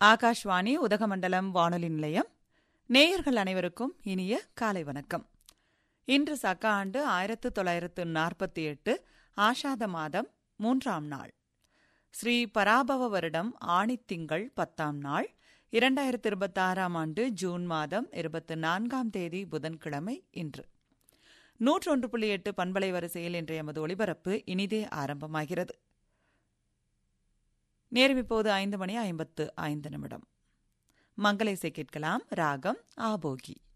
ஆகாஷ்வாணி உதகமண்டலம் வானொலி நிலையம் நேயர்கள் அனைவருக்கும் இனிய காலை வணக்கம் இன்று சக்க ஆண்டு ஆயிரத்து தொள்ளாயிரத்து நாற்பத்தி எட்டு ஆஷாத மாதம் மூன்றாம் நாள் ஸ்ரீ பராபவ வருடம் ஆணித்திங்கள் பத்தாம் நாள் இரண்டாயிரத்து இருபத்தாறாம் ஆண்டு ஜூன் மாதம் இருபத்து நான்காம் தேதி புதன்கிழமை இன்று நூற்றொன்று புள்ளி எட்டு பண்பலை வரிசையில் இன்றைய எமது ஒளிபரப்பு இனிதே ஆரம்பமாகிறது நேரம் இப்போது ஐந்து மணி ஐம்பத்து ஐந்து நிமிடம் மங்கள இசை கேட்கலாம் ராகம் ஆபோகி